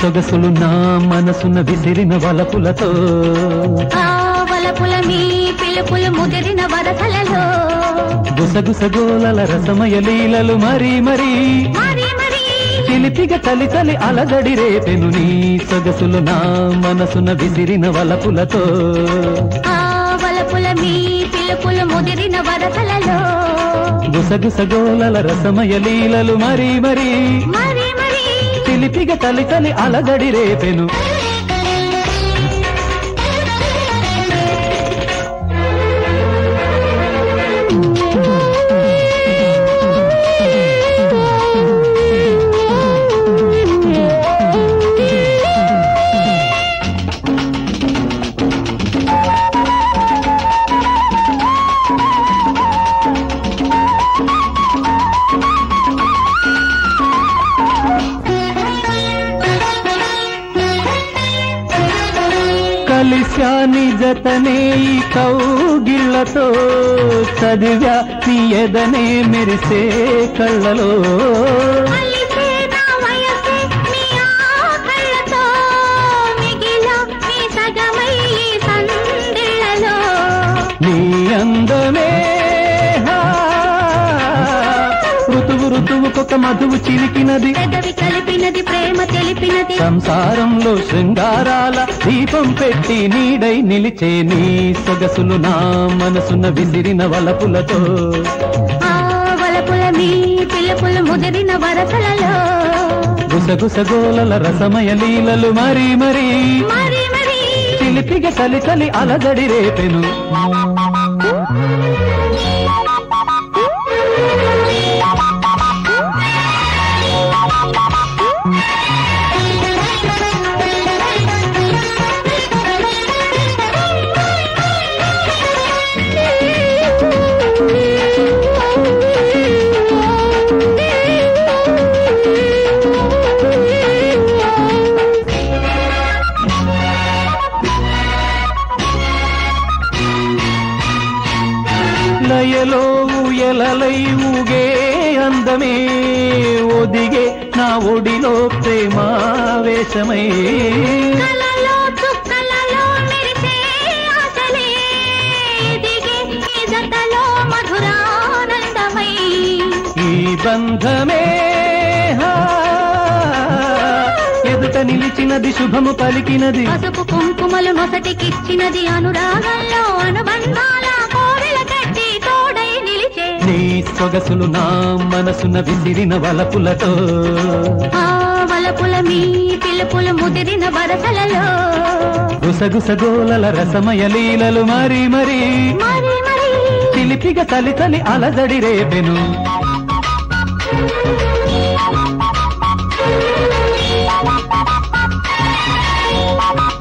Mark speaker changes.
Speaker 1: సొగసులు నా మనసున విసిరిన వలపులతో
Speaker 2: ఆ వలపుల మీ పిలుపులు ముదిరిన వరసలలో
Speaker 1: గుసగుసగోలల రసమయ లీలలు మరీ మరీ
Speaker 2: మరి మరి
Speaker 1: చిలిపిగ చలి చలి అలజడి రేపెను నీ సొగసులు నా మనసున విసిరిన వలపులతో
Speaker 2: ఆ వలపుల మీ పిలుపులు ముదిరిన వరసలలో
Speaker 1: గుసగుసగోలల రసమయ లీలలు మరీ మరీ
Speaker 2: మరి మరి
Speaker 1: చిలిపిగ చలి చలి అలజడి రేపెను కలిశాని జతనే ఈ కౌగిళ్లతో చదివా నీ ఎదనే మెరిసే కళ్ళలో
Speaker 2: అలిసే నా వయసే మీ ఆకళ్ళతో మిగిలా మీ సగమై ఈ సందిళ్ళలో
Speaker 1: నీ అందమే హా, ఋతువు ఋతువుకొక మధువు చిలికినది
Speaker 2: పెదవి కలిపినది ప్రేమ తెలిపినది
Speaker 1: సంసారంలో శృంగారాల దీపం పెట్టి నీడై నిలిచే నీ సొగసులు నా మనసున విసిరిన వలపులతో
Speaker 2: ఆ వలపుల మీ పిలుపులు ముదిరిన వరసలలో
Speaker 1: గుసగుసగోలల రసమయ లీలలు మరీ మరీ
Speaker 2: మరి మరి
Speaker 1: చిలిపిగ చలి చలి అలజడి రేపెను లయలో ఊయలలై ఊగే అందమే ఒదిగే నా ఒడిలో ప్రేమావేశమై
Speaker 2: కలలో చుక్కలలో మెరిసే ఆశలే ఎదిగే ఈ జతలో మధురానందమై
Speaker 1: ఈ బంధమే హా, ఎదుట నిలిచినది శుభము పలికినది
Speaker 2: పసుపు కుంకుమలు నొసటికిచ్చినది అనురాగంలో అనుబంధాల కోవెల కట్టి తోడై నిలిచే
Speaker 1: నీ సొగసులు నా మనసున విసిరిన వలపులతో
Speaker 2: ఆ వలపుల మీ పిలుపులు ముదిరిన వరసలలో
Speaker 1: గుసగుసగోలల రసమయ లీలలు మరీ మరీ
Speaker 2: మరి మరి
Speaker 1: చిలిపిగ చలి చలి అలజడి రేపెను
Speaker 2: ఆ